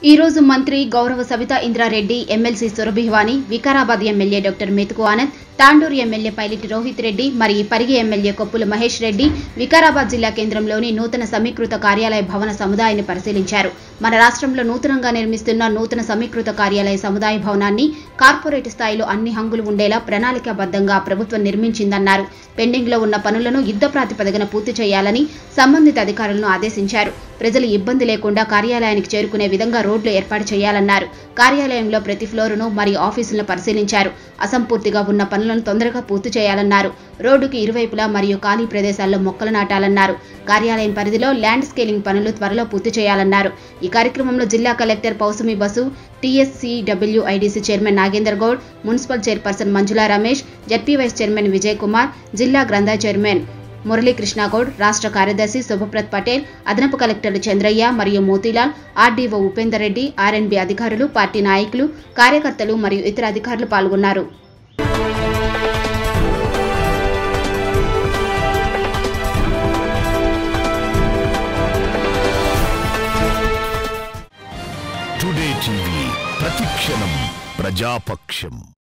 ఈ రోజు మంత్రి గౌరవ Savitha Indra Reddy MLC Surabhi Vani Vikarabad MLA doctor Methuku Anand Tandur MLA Pilot Rohith Reddy మరియు పరిగి ఎమ్మెల్యే కొప్పుల మహేష్ రెడ్డి వికారాబాద్ జిల్లా కేంద్రంలోని నూతన సమీకృత కార్యాలయ భవన సముదాయాన్ని పరిశీలించారు మన రాష్ట్రంలో నూతనంగా నిర్మిస్తున్న నూతన సమీకృత కార్యాలయ సముదాయ భవనాన్ని కార్పొరేట్ స్థాయిలో అన్ని హంగులు ఉండేలా ప్రణాళికాబద్ధంగా ప్రభుత్వం నిర్మించిందన్నారు పెండింగ్ లో ఉన్న పనులను యుద్ధ ప్రాతిపదికన పూర్తి చేయాలని సంబంధిత అధికారులను ఆదేశించారు ప్రజలు ఇబ్బంది లేకుండా కార్యాలయానికి చేరుకునే విధంగా రోడ్లు ఏర్పాటు చేయాలన్నారు కార్యాలయంలో ప్రతి ఫ్లోరును మరియు ఆఫీసులను పరిశీలించారు అసంపూర్తిగా ఉన్న పనులను తొందరగా పూర్తి చేయాలన్నారు రోడ్డుకి ఇరువైపులా మరియు ఖాళీ ప్రదేశాల్లో మొక్కలు నాటాలన్నారు కార్యాలయం పరిధిలో ల్యాండ్ స్కేలింగ్ పనులు త్వరలో పూర్తి చేయాలన్నారు ఈ కార్యక్రమంలో జిల్లా collector Pausami Basu TSCWIDC chairman Nagender Goud municipal chairperson Manjula Ramesh ZP vice chairman Vijay Kumar జిల్లా గ్రంథ చైర్మన్ మురళీకృష్ణ గౌడ్ రాష్ట్ర కార్యదర్శి శుభప్రత్ పటేల్ అదనపు కలెక్టర్లు చంద్రయ్య మరియు మోతీలాల్ ఆర్డీఓ ఉపేందర్ రెడ్డి ఆర్ఎన్బి అధికారులు పార్టీ నాయకులు కార్యకర్తలు మరియు ఇతర అధికారులు పాల్గొన్నారు టుడే టీవీ ప్రతిక్షణం ప్రజాపక్షం